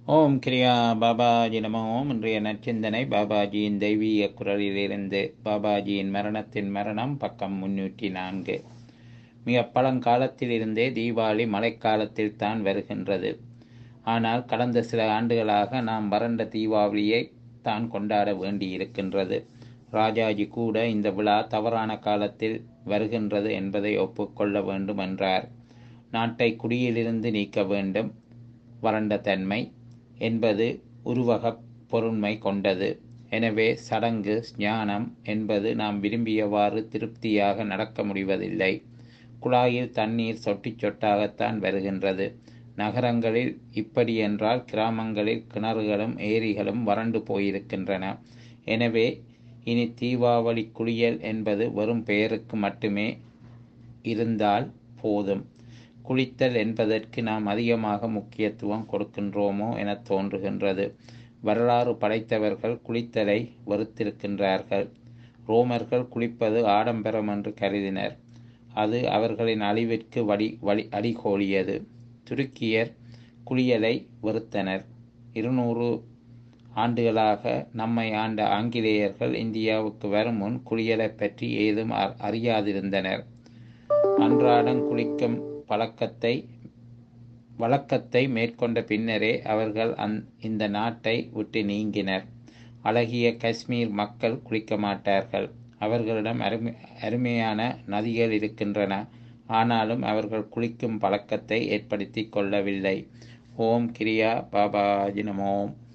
ஓம் கிரியா பாபாஜி நம ஓம் இன்றைய நற்சிந்தனை பாபாஜியின் தெய்வீக குரலிலிருந்து பாபாஜியின் மரணத்தின் மரணம் பக்கம் முன்னூற்றி நான்கு மிக பழங்காலத்திலிருந்தே தீபாவளி மழைக்காலத்தில் தான் வருகின்றது ஆனால் கடந்த சில ஆண்டுகளாக நாம் வறண்ட தீபாவளியை தான் கொண்டாட வேண்டியிருக்கின்றது ராஜாஜி கூட இந்த விழா தவறான காலத்தில் வருகின்றது என்பதை ஒப்புக்கொள்ள வேண்டும் என்றார் நாட்டை குடியிலிருந்து நீக்க வேண்டும் வறண்ட தன்மை என்பது உருவக பொருண்மை கொண்டது எனவே சடங்கு ஞானம் என்பது நாம் விரும்பியவாறு திருப்தியாக நடக்க முடிவதில்லை குழாயில் தண்ணீர் சொட்டி சொட்டாகத்தான் வருகின்றது நகரங்களில் இப்படி என்றால் கிராமங்களில் கிணறுகளும் ஏரிகளும் வறண்டு போயிருக்கின்றன எனவே இனி தீபாவளி குளியல் என்பது வெறும் பெயருக்கு மட்டுமே இருந்தால் போதும் குளித்தல் என்பதற்கு நாம் அதிகமாக முக்கியத்துவம் கொடுக்கின்றோமோ என தோன்றுகின்றது வரலாறு படைத்தவர்கள் குளித்தலை வெறுத்திருக்கின்றார்கள் ரோமர்கள் குளிப்பது ஆடம்பரம் என்று கருதினர் அது அவர்களின் அழிவிற்கு வழி வழி அடிகோலியது துருக்கியர் குளியலை வெறுத்தனர் இருநூறு ஆண்டுகளாக நம்மை ஆண்ட ஆங்கிலேயர்கள் இந்தியாவுக்கு வரும் முன் குளியலை பற்றி ஏதும் அறியாதிருந்தனர் அன்றாடம் குளிக்கும் பழக்கத்தை வழக்கத்தை மேற்கொண்ட பின்னரே அவர்கள் அந் இந்த நாட்டை விட்டு நீங்கினர் அழகிய காஷ்மீர் மக்கள் குளிக்க மாட்டார்கள் அவர்களிடம் அருமை அருமையான நதிகள் இருக்கின்றன ஆனாலும் அவர்கள் குளிக்கும் பழக்கத்தை ஏற்படுத்தி கொள்ளவில்லை ஓம் கிரியா பாபாஜி நமோம்